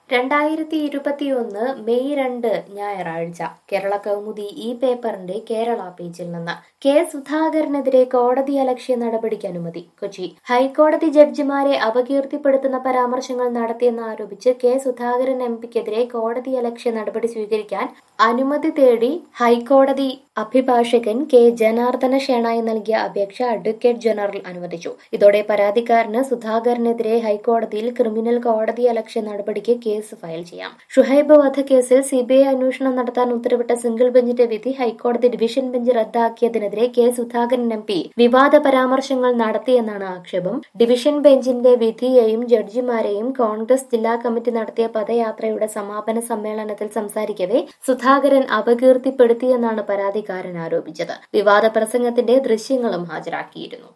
രണ്ടായിരത്തി ഇരുപത്തിയൊന്ന് മെയ് രണ്ട് ഞായറാഴ്ച കേരള കൗമുദി ഈ പേപ്പറിന്റെ കേരള പേജിൽ നിന്ന് കെ സുധാകരനെതിരെ കോടതി അലക്ഷ്യ നടപടിക്ക് അനുമതി കൊച്ചി ഹൈക്കോടതി ജഡ്ജിമാരെ അപകീർത്തിപ്പെടുത്തുന്ന പരാമർശങ്ങൾ നടത്തിയെന്ന് ആരോപിച്ച് കെ സുധാകരൻ എം പിക്കെതിരെ കോടതി അലക്ഷ്യ നടപടി സ്വീകരിക്കാൻ അനുമതി തേടി ഹൈക്കോടതി അഭിഭാഷകൻ കെ ജനാർദ്ദന ഷേണായി നൽകിയ അപേക്ഷ അഡ്വക്കേറ്റ് ജനറൽ അനുവദിച്ചു ഇതോടെ പരാതിക്കാരന് സുധാകരനെതിരെ ഹൈക്കോടതിയിൽ ക്രിമിനൽ കോടതി അലക്ഷ്യ നടപടിക്ക് കേസ് ഫയൽ ചെയ്യാം ഷുഹൈബ് വധക്കേസിൽ സിബിഐ അന്വേഷണം നടത്താൻ ഉത്തരവിട്ട സിംഗിൾ ബെഞ്ചിന്റെ വിധി ഹൈക്കോടതി ഡിവിഷൻ ബെഞ്ച് റദ്ദാക്കിയതിനെതിരെ കെ സുധാകരൻ എം പി വിവാദ പരാമർശങ്ങൾ നടത്തിയെന്നാണ് ആക്ഷേപം ഡിവിഷൻ ബെഞ്ചിന്റെ വിധിയെയും ജഡ്ജിമാരെയും കോൺഗ്രസ് ജില്ലാ കമ്മിറ്റി നടത്തിയ പദയാത്രയുടെ സമാപന സമ്മേളനത്തിൽ സംസാരിക്കവെ സുധാകരൻ അപകീർത്തിപ്പെടുത്തിയെന്നാണ് പരാതിക്കാരൻ ആരോപിച്ചത് വിവാദ പ്രസംഗത്തിന്റെ ദൃശ്യങ്ങളും ഹാജരാക്കിയിരുന്നു